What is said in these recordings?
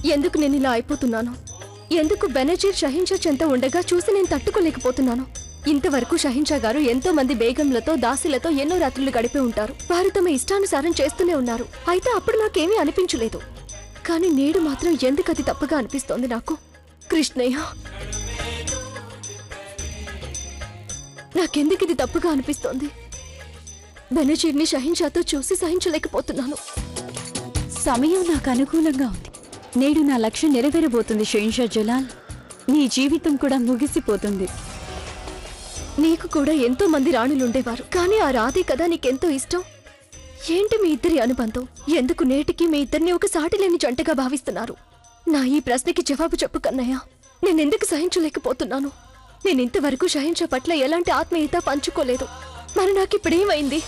ఎందుకు నేను ఇలా అయిపోతున్నాను ఎందుకు బెనజీర్ షహిన్షా చెంత ఉండగా చూసి నేను తట్టుకోలేకపోతున్నాను ఇంతవరకు షహిన్షా గారు ఎంతో మంది బేగంలతో దాసులతో ఎన్నో రాత్రులు గడిపి ఉంటారు వారు తమ ఇష్టానుసారం చేస్తూనే ఉన్నారు అయితే అప్పుడు నాకేమీ అనిపించలేదు కానీ నేడు మాత్రం ఎందుకు అది తప్పుగా అనిపిస్తోంది నాకు కృష్ణయ్య నాకెందుకు ఇది తప్పుగా అనిపిస్తోంది బెనజీర్ని షహిన్షాతో చూసి సహించలేకపోతున్నాను సమయం నాకు అనుకూలంగా ఉంది నేడు నా లక్ష్యం నెరవేరబోతుంది షేన్షా జలాల్ నీ జీవితం కూడా ముగిసిపోతుంది నీకు కూడా ఎంతో మంది రాణులుండేవారు కానీ ఆ రాధే కదా నీకెంతో ఇష్టం ఏంటి మీ ఇద్దరి అనుబంధం ఎందుకు నేటికి మీ ఇద్దరిని ఒక సాటిలేని జంటగా భావిస్తున్నారు నా ఈ ప్రశ్నకి జవాబు చెప్పు కన్నయ్య నేనెందుకు సహించలేకపోతున్నాను నేను ఇంతవరకు షహించ పట్ల ఎలాంటి ఆత్మీయత పంచుకోలేదు మరి నాకిప్పుడేమైంది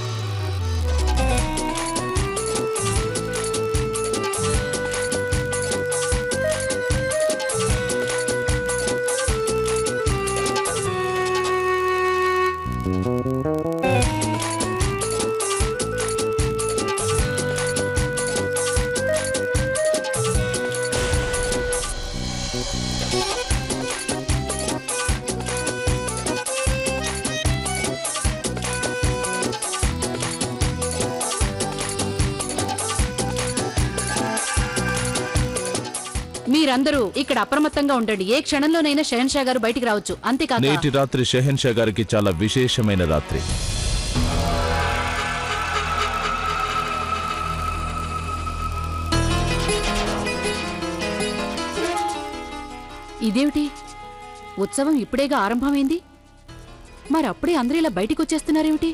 మీరందరూ ఇక్కడ అప్రమత్తంగా ఉండండి ఏ క్షణంలోనైనా షహన్షా గారు బయటికి రావచ్చు అంతేకాక నేటి రాత్రి షెహన్షా గారికి చాలా విశేషమైన రాత్రి ఇదేమిటి ఉత్సవం ఇప్పుడేగా ఆరంభమైంది మరి అప్పుడే అందరూ ఇలా బయటికి వచ్చేస్తున్నారేమిటి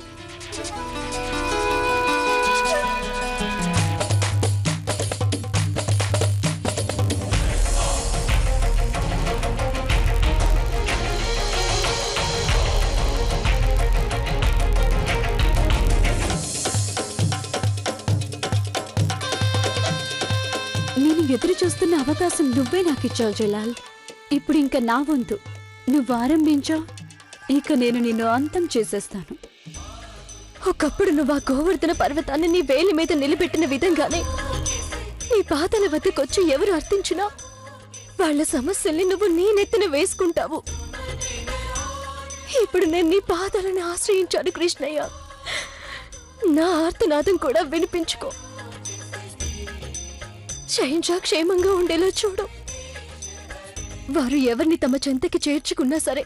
నేను ఎదురు చూస్తున్న అవకాశం నువ్వే నాకు ఇచ్చావు జలాల్ ఇప్పుడు ఇంకా నా వంతు నువ్వు ఆరంభించావు ఇక నేను నిన్ను అంతం చేసేస్తాను ఒకప్పుడు నువ్వు ఆ గోవర్ధన పర్వతాన్ని నీ వేలి మీద నిలబెట్టిన విధంగానే నీ పాతల వద్దకొచ్చి ఎవరు అర్థించినా వాళ్ళ సమస్యల్ని నువ్వు నీ నెత్తిన వేసుకుంటావు ఇప్పుడు నేను నీ పాదాలను ఆశ్రయించాను కృష్ణయ్య నా ఆర్తనాదం కూడా వినిపించుకో షహింషా క్షేమంగా ఉండేలా చూడు వారు ఎవరిని తమ చెంతకి చేర్చుకున్నా సరే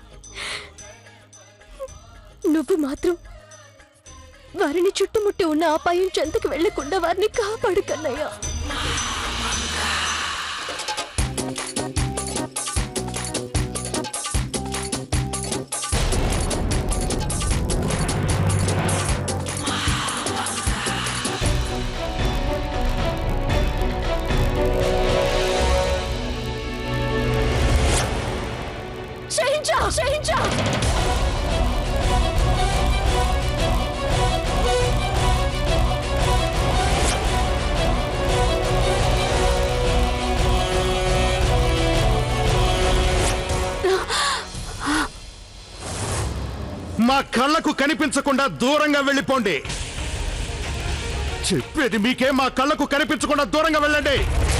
నువ్వు మాత్రం వారిని చుట్టుముట్టి ఉన్న అపాయం చెంతకు వెళ్లకుండా వారిని కాపాడు కన్నయ్య షహించా షహించా మా కళ్ళకు కనిపించకుండా దూరంగా వెళ్ళిపోండి చెప్పేది మీకే మా కళ్ళకు కనిపించకుండా దూరంగా వెళ్ళండి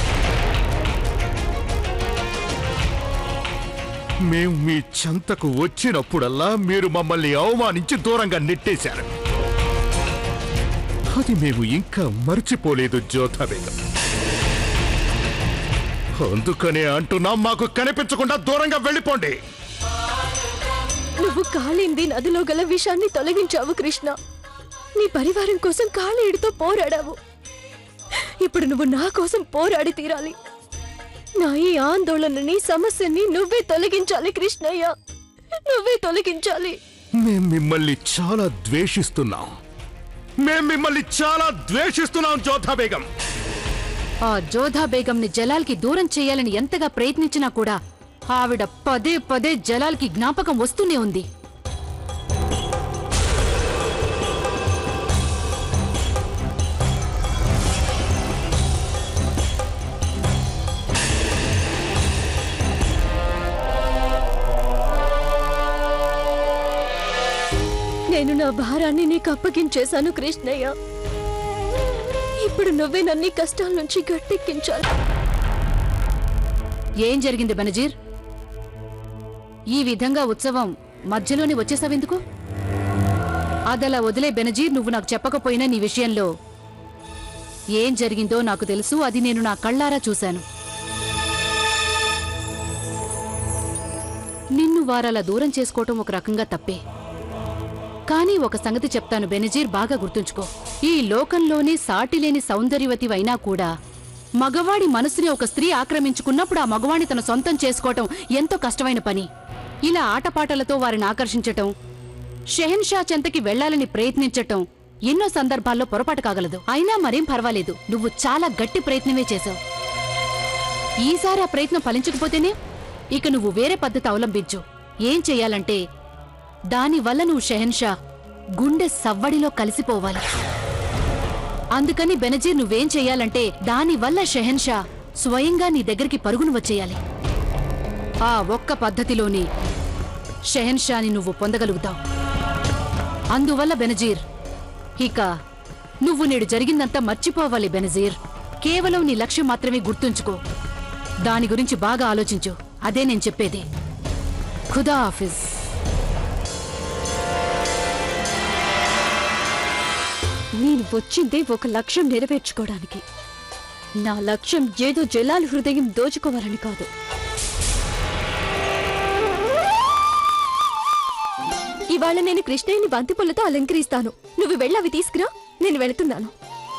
మేము మీ చెంతకు వచ్చినప్పుడల్లా మీరు మమ్మల్ని అవమానించి దూరంగా నెట్టేశారు అది మేము ఇంకా మర్చిపోలేదు జ్యోతా బేగం అందుకనే అంటున్నాం మాకు కనిపించకుండా దూరంగా వెళ్ళిపోండి నువ్వు కాళింది నదిలో గల విషాన్ని తొలగించావు కృష్ణ నీ పరివారం కోసం కాళీడితో పోరాడావు ఇప్పుడు నువ్వు నా కోసం పోరాడి తీరాలి నా ఈ ఆందోళనని సమస్యని నువ్వే తొలగించాలి కృష్ణయ్య నువ్వే తొలగించాలి మేం మిమ్మల్ని చాలా ద్వేషిస్తున్నాం మేం మిమ్మల్ని చాలా ద్వేషిస్తున్నాం జ్యోతా బేగం ఆ జోధా బేగంని జలాల్కి దూరం చేయాలని ఎంతగా ప్రయత్నించినా కూడా ఆవిడ పదే పదే జలాల్కి జ్ఞాపకం వస్తూనే ఉంది నేను నా భారాన్ని నీకు అప్పగించేశాను కృష్ణయ్య ఇప్పుడు నువ్వే నన్ను ఈ కష్టాల నుంచి గట్టెక్కించాలి ఏం జరిగింది బెనజీర్ ఈ విధంగా ఉత్సవం మధ్యలోనే వచ్చేసావెందుకు అదలా వదిలే బెనజీర్ నువ్వు నాకు చెప్పకపోయినా నీ విషయంలో ఏం జరిగిందో నాకు తెలుసు అది నేను నా కళ్ళారా చూశాను నిన్ను వారలా దూరం చేసుకోవటం ఒక రకంగా తప్పే కానీ ఒక సంగతి చెప్తాను బెనజీర్ బాగా గుర్తుంచుకో ఈ లోకంలోనే సాటిలేని సౌందర్యవతివైనా కూడా మగవాడి మనసుని ఒక స్త్రీ ఆక్రమించుకున్నప్పుడు ఆ మగవాణ్ణి తన సొంతం చేసుకోవటం ఎంతో కష్టమైన పని ఇలా ఆటపాటలతో వారిని ఆకర్షించటం షెహన్షా చెంతకి వెళ్లాలని ప్రయత్నించటం ఎన్నో సందర్భాల్లో పొరపాటు కాగలదు అయినా మరేం పర్వాలేదు నువ్వు చాలా గట్టి ప్రయత్నమే చేశావు ఈసారి ఆ ప్రయత్నం ఫలించకపోతేనే ఇక నువ్వు వేరే పద్ధతి అవలంబించు ఏం చెయ్యాలంటే దానివల్ల నువ్వు షెహన్షా గుండె సవ్వడిలో కలిసిపోవాలి అందుకని బెనజీర్ నువ్వేం చెయ్యాలంటే దానివల్ల షెహన్షా స్వయంగా నీ దగ్గరికి పరుగును వచ్చేయాలి ఆ ఒక్క పద్ధతిలోనే షెహన్షాని నువ్వు పొందగలుగుతావు అందువల్ల బెనజీర్ ఇక నువ్వు నేడు జరిగిందంతా మర్చిపోవాలి బెనజీర్ కేవలం నీ లక్ష్యం మాత్రమే గుర్తుంచుకో దాని గురించి బాగా ఆలోచించు అదే నేను చెప్పేది ఖుదా హాఫిజ్ నేను వచ్చిందే ఒక లక్ష్యం నెరవేర్చుకోవడానికి నా లక్ష్యం ఏదో జలాల్ హృదయం దోచుకోవాలని కాదు ఇవాళ నేను కృష్ణయ్యని బంతిపూలతో అలంకరిస్తాను నువ్వు వెళ్ళవి తీసుకురా నేను వెళుతున్నాను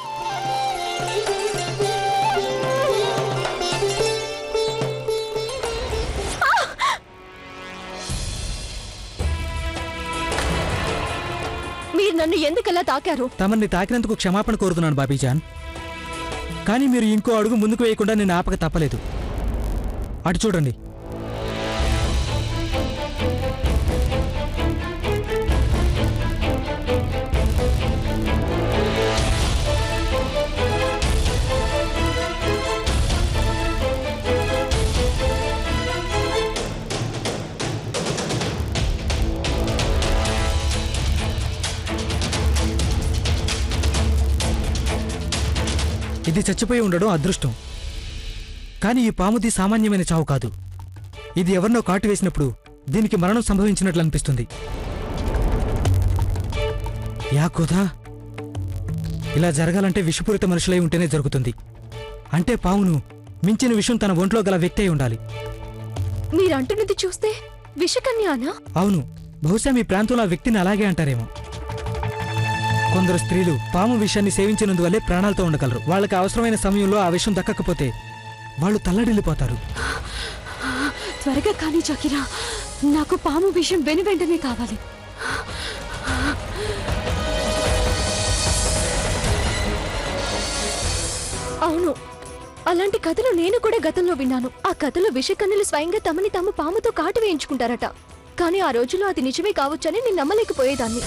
మీరు నన్ను ఎందుకలా తాకారు తమని తాకినందుకు క్షమాపణ కోరుతున్నాను బాబీజాన్ కానీ మీరు ఇంకో అడుగు ముందుకు వేయకుండా నేను ఆపక తప్పలేదు అటు చూడండి ఇది చచ్చిపోయి ఉండడం అదృష్టం కానీ ఈ పాముది సామాన్యమైన చావు కాదు ఇది ఎవరినో కాటు వేసినప్పుడు దీనికి మరణం సంభవించినట్లు అనిపిస్తుంది యా కోదా ఇలా జరగాలంటే విషపూరిత మనుషులై ఉంటేనే జరుగుతుంది అంటే పామును మించిన విషయం తన ఒంట్లో గల వ్యక్తి అయి ఉండాలి మీరంటున్నది చూస్తే విషకన్యానా అవును బహుశా మీ ప్రాంతంలో ఆ వ్యక్తిని అలాగే అంటారేమో కొందరు స్త్రీలు పాము విషయాన్ని సేవించినందువల్లే ప్రాణాలతో ఉండగలరు వాళ్ళకి అవసరమైన సమయంలో ఆ విషయం దక్కకపోతే వాళ్ళు తల్లడిల్లిపోతారు త్వరగా కానీ చకిరా నాకు పాము విషయం వెను వెంటనే కావాలి అవును అలాంటి కథలు నేను కూడా గతంలో విన్నాను ఆ కథలో విషకన్నులు స్వయంగా తమని తాము పాముతో కాటు వేయించుకుంటారట కానీ ఆ రోజుల్లో అది నిజమే కావచ్చని నేను నమ్మలేకపోయేదాన్ని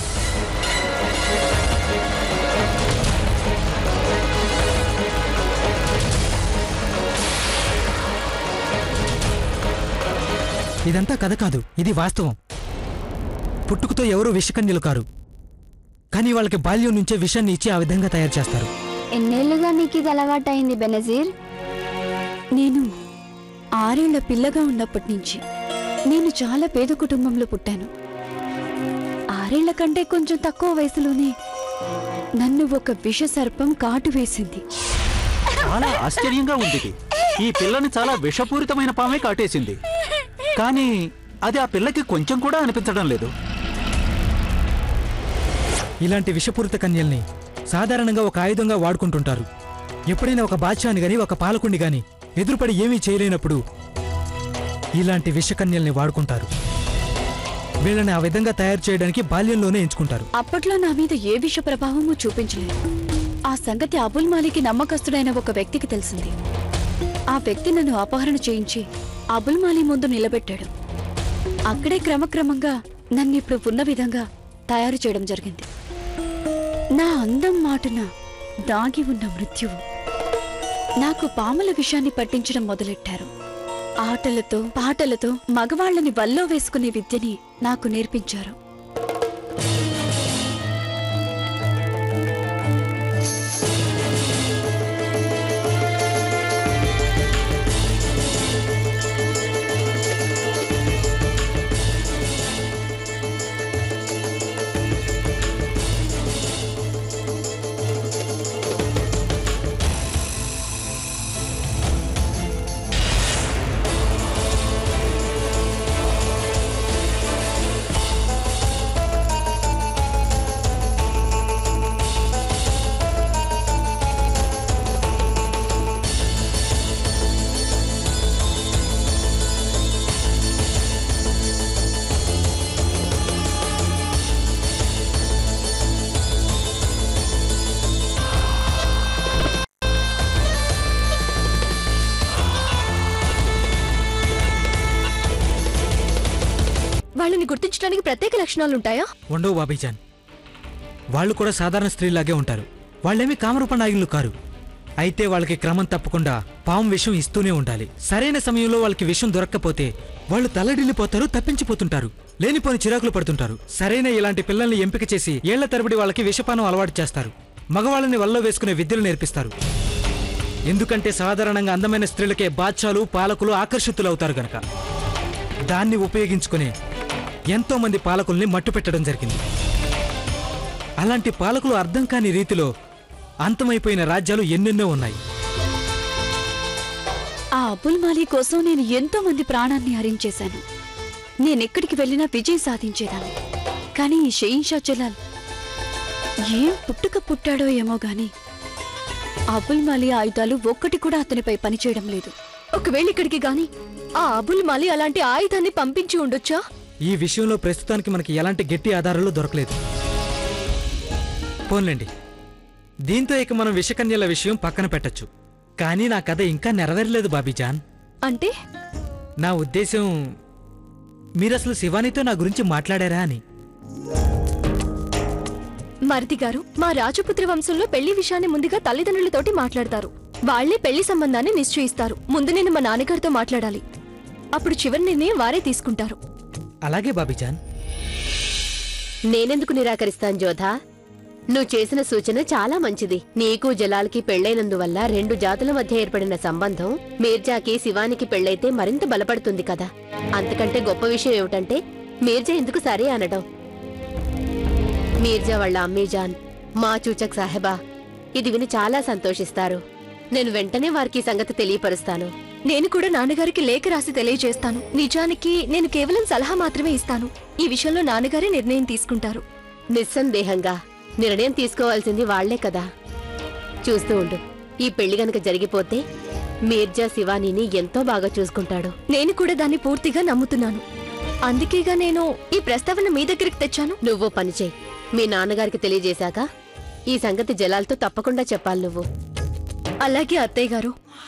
ఇదంతా కథ కాదు ఇది వాస్తవం పుట్టుకతో ఎవరూ విషకన్యలు కారు కానీ వాళ్ళకి బాల్యం నుంచే విషాన్ని ఇచ్చి ఆ విధంగా తయారు చేస్తారు ఎన్నేళ్లుగా నీకు ఇది అలవాటైంది బెనజీర్ నేను ఆరేళ్ల పిల్లగా ఉన్నప్పటి నుంచి నేను చాలా పేద కుటుంబంలో పుట్టాను ఆరేళ్ల కంటే కొంచెం తక్కువ వయసులోనే నన్ను ఒక విష సర్పం కాటు వేసింది చాలా ఆశ్చర్యంగా ఉంది ఇది. ఈ పిల్లని చాలా విషపూరితమైన పామే కాటేసింది కానీ అది ఆ పిల్లకి కొంచెం కూడా అనిపించడం లేదు ఇలాంటి విషపూరిత కన్యల్ని సాధారణంగా ఒక ఆయుధంగా వాడుకుంటుంటారు ఎప్పుడైనా ఒక బాద్షాని గాని ఒక పాలకుణ్ణి గాని ఎదురుపడి ఏమీ చేయలేనప్పుడు ఇలాంటి విషకన్యల్ని వాడుకుంటారు వీళ్ళని ఆ విధంగా తయారు చేయడానికి బాల్యంలోనే ఎంచుకుంటారు అప్పట్లో నా మీద ఏ విష ప్రభావమూ చూపించలేదు ఆ సంగతి అబుల్ మాలికి నమ్మకస్తుడైన ఒక వ్యక్తికి తెలిసింది ఆ వ్యక్తి నన్ను అపహరణ చేయించి అబుల్ మాలి ముందు నిలబెట్టాడు అక్కడే క్రమక్రమంగా నన్ను ఇప్పుడు ఉన్న విధంగా తయారు చేయడం జరిగింది నా అందం మాటున దాగి ఉన్న మృత్యువు నాకు పాముల విషయాన్ని పట్టించడం మొదలెట్టారు ఆటలతో పాటలతో మగవాళ్ళని వల్లో వేసుకునే విద్యని నాకు నేర్పించారు దానికి ప్రత్యేక లక్షణాలుంటాయా ఉండవు బాబీజాన్ వాళ్ళు కూడా సాధారణ స్త్రీలాగే ఉంటారు వాళ్ళేమీ కామరూపనాయకులు కారు అయితే వాళ్ళకి క్రమం తప్పకుండా పాము విషం ఇస్తూనే ఉండాలి సరైన సమయంలో వాళ్ళకి విషం దొరక్కపోతే వాళ్ళు తల్లడిల్లిపోతారు తప్పించిపోతుంటారు లేనిపోని చిరాకులు పడుతుంటారు సరైన ఇలాంటి పిల్లల్ని ఎంపిక చేసి ఏళ్ల తరబడి వాళ్ళకి విషపానం అలవాటు చేస్తారు మగవాళ్ళని వల్ల వేసుకునే విద్యలు నేర్పిస్తారు ఎందుకంటే సాధారణంగా అందమైన స్త్రీలకే బాద్షాలు పాలకులు ఆకర్షితులవుతారు గనక దాన్ని ఉపయోగించుకుని ఎంతో మంది పాలకుల్ని మట్టుపెట్టడం జరిగింది అలాంటి పాలకులు అర్థం కాని రీతిలో అంతమైపోయిన రాజ్యాలు ఎన్నెన్నో ఉన్నాయి ఆ అబుల్ మాలీ కోసం నేను ఎంతో మంది ప్రాణాన్ని హరించేశాను నేనెక్కడికి వెళ్ళినా విజయం సాధించేదాన్ని కానీ ఈ షెయిన్షా జలాల్ ఏం పుట్టుక పుట్టాడో ఏమో గాని అబుల్ మాలీ ఆయుధాలు ఒక్కటి కూడా అతనిపై పనిచేయడం లేదు ఒకవేళ ఇక్కడికి గాని ఆ అబుల్ మాలి అలాంటి ఆయుధాన్ని పంపించి ఉండొచ్చా ఈ విషయంలో ప్రస్తుతానికి మనకి ఎలాంటి గట్టి ఆధారాలు దొరకలేదు పోన్లేండి దీంతో ఇక మనం విషకన్యల విషయం పక్కన పెట్టొచ్చు కానీ నా కథ ఇంకా నెరవేరలేదు బాబీజాన్ అంటే నా ఉద్దేశం మీరసలు శివానితో నా గురించి మాట్లాడారా అని మరిది గారు మా రాజపుత్ర వంశంలో పెళ్లి విషయాన్ని ముందుగా తల్లిదండ్రులతోటి మాట్లాడతారు వాళ్లే పెళ్లి సంబంధాన్ని నిశ్చయిస్తారు ముందు నేను మా నాన్నగారితో మాట్లాడాలి అప్పుడు చివరి నిర్ణయం వారే తీసుకుంటారు అలాగే బాబీజాన్ నేనెందుకు నిరాకరిస్తాను జోధా నువ్వు చేసిన సూచన చాలా మంచిది నీకు జలాల్కి పెళ్లైనందువల్ల రెండు జాతుల మధ్య ఏర్పడిన సంబంధం మీర్జాకి శివానికి పెళ్లైతే మరింత బలపడుతుంది కదా అంతకంటే గొప్ప విషయం ఏమిటంటే మీర్జా ఎందుకు సరే అనడం మీర్జా వాళ్ళ అమ్మీజాన్ మా చూచక్ సాహెబా ఇది విని చాలా సంతోషిస్తారు నేను వెంటనే వారికి ఈ సంగతి తెలియపరుస్తాను నేను కూడా నాన్నగారికి లేఖ రాసి తెలియజేస్తాను నిజానికి నేను కేవలం సలహా మాత్రమే ఇస్తాను ఈ విషయంలో నాన్నగారే నిర్ణయం తీసుకుంటారు నిస్సందేహంగా నిర్ణయం తీసుకోవాల్సింది వాళ్లే కదా చూస్తూ ఉండు ఈ పెళ్లి గనక జరిగిపోతే మీర్జా శివానీని ఎంతో బాగా చూసుకుంటాడు నేను కూడా దాన్ని పూర్తిగా నమ్ముతున్నాను అందుకేగా నేను ఈ ప్రస్తావన మీ దగ్గరికి తెచ్చాను నువ్వు పనిచేయి మీ నాన్నగారికి తెలియజేశాక ఈ సంగతి జలాలతో తప్పకుండా చెప్పాలి నువ్వు అలాగే అత్తయ్య గారు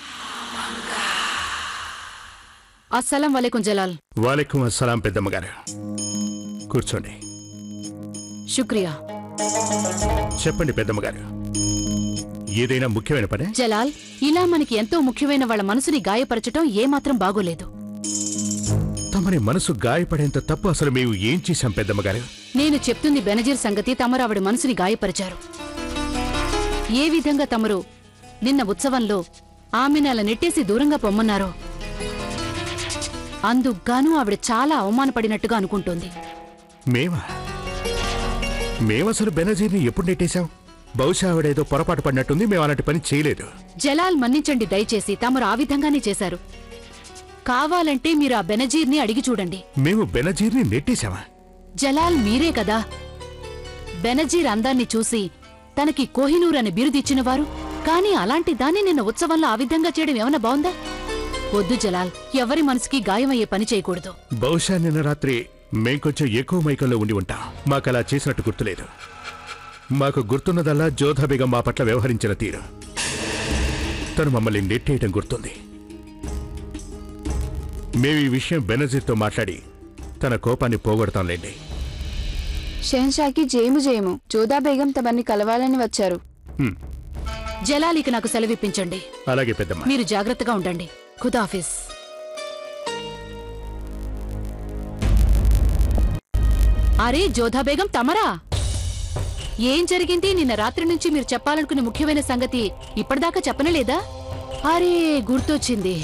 అస్సలం వలైకుం జలాల్ వాలేకుం అస్సలాం పెద్దమ్మగారు కూర్చోండి శుక్రియా చెప్పండి పెద్దమ్మగారు ఏదైనా ముఖ్యమైన పనే జలాల్ ఇలా మనకి ఎంతో ముఖ్యమైన వాళ్ళ మనసుని గాయపరచటం ఏమాత్రం బాగోలేదు తమని మనసు గాయపడేంత తప్పు అసలు మేము ఏం చేశాం పెద్దమ్మగారు నేను చెప్తుంది బెనజీర్ సంగతి తమరు ఆవిడ మనసుని గాయపరిచారు ఏ విధంగా తమరు నిన్న ఉత్సవంలో ఆమెను అలా నెట్టేసి దూరంగా పొమ్మన్నారో అందుకుగాను ఆవిడ చాలా అవమానపడినట్టుగా అనుకుంటోంది మేమా మేమసలు బెనజీర్ని ఎప్పుడు నెట్టేశాం బహుశా ఆవిడేదో పొరపాటు పడినట్టుంది మేము అలాంటి పని చేయలేదు జలాల్ మన్నించండి దయచేసి తమరు ఆ విధంగానే చేశారు కావాలంటే మీరు ఆ బెనజీర్ని అడిగి చూడండి మేము బెనజీర్ని నెట్టేశామా జలాల్ మీరే కదా బెనజీర్ అందాన్ని చూసి తనకి కోహినూర్ అని బిరుదిచ్చినవారు కానీ అలాంటి దాన్ని నిన్న ఉత్సవంలో ఆ విధంగా చేయడం ఏమన్నా బావుందా వద్దు జలాల్ ఎవరి మనసుకి గాయమయ్యే పని చేయకూడదు బహుశా నిన్న రాత్రి మేం కొంచెం ఎక్కువ మైకంలో ఉండి ఉంటాం మాకు అలా చేసినట్టు గుర్తులేదు మాకు గుర్తున్నదల్లా జోధా బేగం మా పట్ల వ్యవహరించిన తీరు తను మమ్మల్ని నెట్టేయటం గుర్తుంది మేము ఈ విషయం బెనజీర్తో మాట్లాడి తన కోపాన్ని పోగొడతాంలేండి షెహన్షాకి జేము జేము జోదా బేగం తమని కలవాలని వచ్చారు హ్మ్, జలాలికి నాకు సెలవిప్పించండి అలాగే పెద్దమ్మ మీరు జాగ్రత్తగా ఉండండి ఖుదాఫిస్ అరే జోధా బేగం తమరా ఏం జరిగింది నిన్న రాత్రి నుంచి మీరు చెప్పాలనుకునే ముఖ్యమైన సంగతి ఇప్పటిదాకా చెప్పనలేదా అరే గుర్తొచ్చింది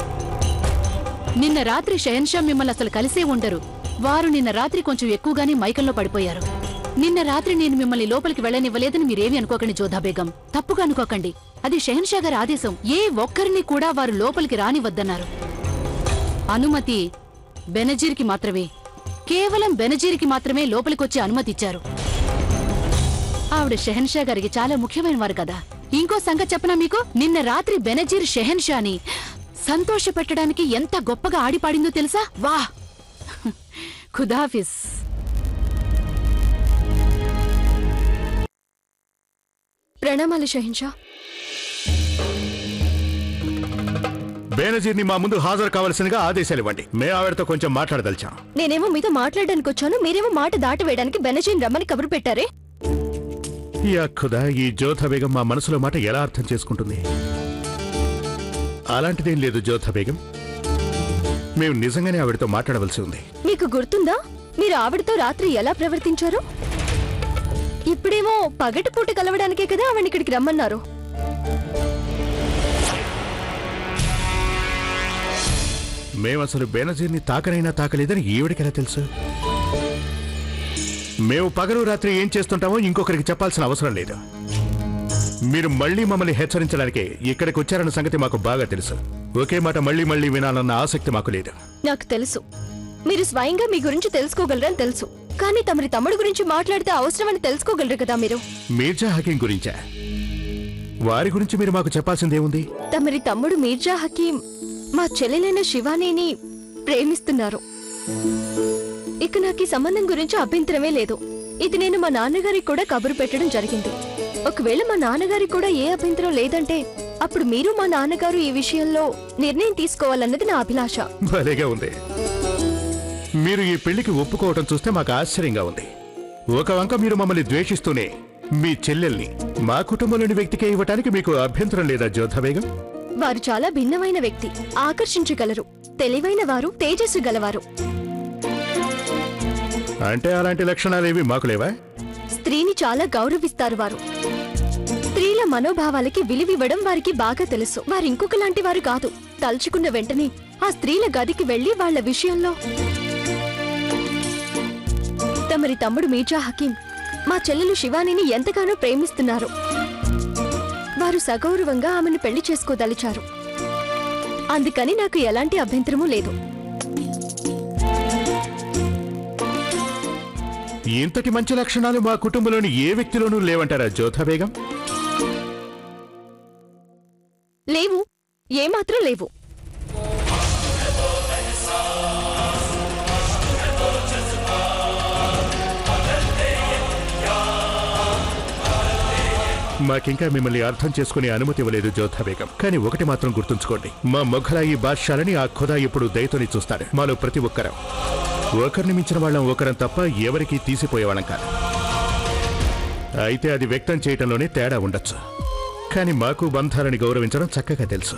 నిన్న రాత్రి షయన్షా మిమ్మల్ని అసలు కలిసే ఉండరు వారు నిన్న రాత్రి కొంచెం ఎక్కువగానే మైకంలో పడిపోయారు నిన్న రాత్రి నేను మిమ్మల్ని లోపలికి వెళ్ళనివ్వలేదని మీరేమీ అనుకోకండి జోధా బేగం తప్పుగా అనుకోకండి అది షెహన్షా గారి ఆదేశం ఏ ఒక్కరిని కూడా వారు లోపలికి రానివద్దన్నారు అనుమతి బెనజీర్కి మాత్రమే కేవలం బెనజీర్కి మాత్రమే లోపలికొచ్చే అనుమతి ఇచ్చారు ఆవిడ షెహన్షా గారికి చాలా ముఖ్యమైన వారు కదా ఇంకో సంగతి చెప్పనా మీకు నిన్న రాత్రి బెనజీర్ షెహన్షాని సంతోష పెట్టడానికి ఎంత గొప్పగా ఆడిపాడిందో తెలుసా వా ఖుదాఫిస్ ప్రణామాలు షహిన్షా బేనజీర్ని మా ముందు హాజరు కావాల్సిందిగా ఆదేశాలు ఇవ్వండి మేము ఆవిడతో కొంచెం మాట్లాడదలిచాం నేనేమో మీతో మాట్లాడడానికి వచ్చాను మీరేమో మాట దాటి వేయడానికి బెనజీన్ రమ్మని కబురు పెట్టారే ఈ అక్కుదా ఈ జ్యోధ బేగం మా మనసులో మాట ఎలా అర్థం చేసుకుంటుంది అలాంటిదేం లేదు జ్యోధ బేగం మేము నిజంగానే ఆవిడతో మాట్లాడవలసి ఉంది మీకు గుర్తుందా మీరు ఆవిడతో రాత్రి ఎలా ప్రవర్తించారు ఇప్పుడేమో పగటిపూట కలవడానికే కదా ఆవిడ ఇక్కడికి రమ్మన్నారు మేము అసలు బేనజీర్ని తాకనైనా తాకలేదని ఈవిడికెలా తెలుసు మేము పగలు రాత్రి ఏం చేస్తుంటామో ఇంకొకరికి చెప్పాల్సిన అవసరం లేదు మీరు మళ్ళీ మమ్మల్ని హెచ్చరించడానికి ఇక్కడికి వచ్చారన్న సంగతి మాకు బాగా తెలుసు ఒకే మాట మళ్ళీ మళ్ళీ వినాలన్న ఆసక్తి మాకు లేదు నాకు తెలుసు మీరు స్వయంగా మీ గురించి తెలుసుకోగలరని తెలుసు కానీ తమరి తమ్ముడు గురించి మాట్లాడితే అవసరమని తెలుసుకోగలరు కదా మీరు మీర్జా హకీం గురించా వారి గురించి మీరు మాకు చెప్పాల్సిందేముంది తమరి తమ్ముడు మీర్జా హకీం మా చెల్లెలైన శివానీని ప్రేమిస్తున్నారు ఇక నాకు ఈ సంబంధం గురించి అభ్యంతరమే లేదు ఇది నేను మా నాన్నగారికి కూడా కబురు పెట్టడం జరిగింది ఒకవేళ మా నాన్నగారికి కూడా ఏ అభ్యంతరం లేదంటే అప్పుడు మీరు మా నాన్నగారు ఈ విషయంలో నిర్ణయం తీసుకోవాలన్నది నా అభిలాష భలేగా ఉంది మీరు ఈ పెళ్లికి ఒప్పుకోవటం చూస్తే మాకు ఆశ్చర్యంగా ఉంది ఒక వంక మీరు మమ్మల్ని ద్వేషిస్తూనే మీ చెల్లెల్ని మా కుటుంబంలోని వ్యక్తికే ఇవ్వటానికి మీకు అభ్యంతరం లేదా జోధ బేగం వారు చాలా భిన్నమైన వ్యక్తి ఆకర్షించగలరు తెలివైన వారు తేజస్సు గలవారు అంటే అలాంటి లక్షణాలేవి మాకు లేవా స్త్రీని చాలా గౌరవిస్తారు వారు స్త్రీల మనోభావాలకి విలువివ్వడం వారికి బాగా తెలుసు వారు ఇంకొక లాంటి వారు కాదు తలుచుకున్న వెంటనే ఆ స్త్రీల గదికి వెళ్లి వాళ్ళ విషయంలో తమరి తమ్ముడు మీర్జా హకీం మా చెల్లెలు శివానిని ఎంతగానో ప్రేమిస్తున్నారు వారు సగౌరవంగా ఆమెను పెళ్లి చేసుకోదలిచారు అందుకని నాకు ఎలాంటి అభ్యంతరమూ లేదు ఇంతటి మంచి లక్షణాలు మా కుటుంబంలోని ఏ వ్యక్తిలోనూ లేవంటారా జ్యోధ బేగం లేవు ఏమాత్రం లేవు మాకింకా మిమ్మల్ని అర్థం చేసుకునే అనుమతి ఇవ్వలేదు జోధా బేగం కానీ ఒకటి మాత్రం గుర్తుంచుకోండి మా మొఘలాయి బాద్షాలని ఆ ఖుదా ఇప్పుడు దయతోని చూస్తాడు మాలో ప్రతి ఒక్కరం ఒకరిని మించిన వాళ్ళం ఒకరం తప్ప ఎవరికీ తీసిపోయేవాళ్ళం కాదు అయితే అది వ్యక్తం చేయటంలోనే తేడా ఉండొచ్చు కానీ మాకు బంధాలని గౌరవించడం చక్కగా తెలుసు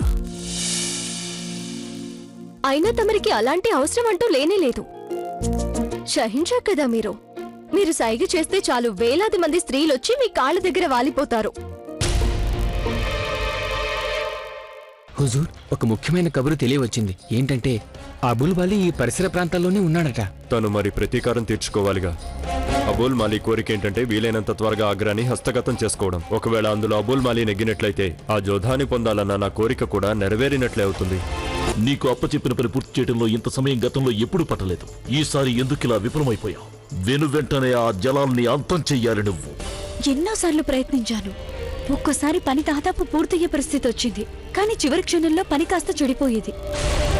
అయినా తమరికి అలాంటి అవసరం అంటూ లేనే లేదు షహించా కదా మీరు మీరు సైగ చేస్తే చాలు వేలాది మంది స్త్రీలొచ్చి మీ కాళ్ళ దగ్గర వాలిపోతారు హుజూర్ ఒక ముఖ్యమైన కబురు తెలియవచ్చింది ఏంటంటే అబుల్ వలి ఈ పరిసర ప్రాంతాల్లోనే ఉన్నాడట తను మరి ప్రతీకారం తీర్చుకోవాలిగా అబుల్ మాలీ కోరిక ఏంటంటే వీలైనంత త్వరగా ఆగ్రాని హస్తగతం చేసుకోవడం ఒకవేళ అందులో అబుల్ మాలీ నెగ్గినట్లయితే ఆ జోధాని పొందాలన్న నా కోరిక కూడా నెరవేరినట్లే అవుతుంది నీకు అప్పచెప్పిన పని పూర్తి చేయడంలో ఇంత సమయం గతంలో ఎప్పుడూ పట్టలేదు ఈసారి ఎందుకు ఇలా విఫలమైపోయావు వెను వెంటనే ఆ జలాల్ని అంతం చెయ్యాలి నువ్వు ఎన్నోసార్లు ప్రయత్నించాను ఒక్కోసారి పని దాదాపు పూర్తయ్యే పరిస్థితి వచ్చింది కానీ చివరి క్షణంలో పని కాస్త చెడిపోయేది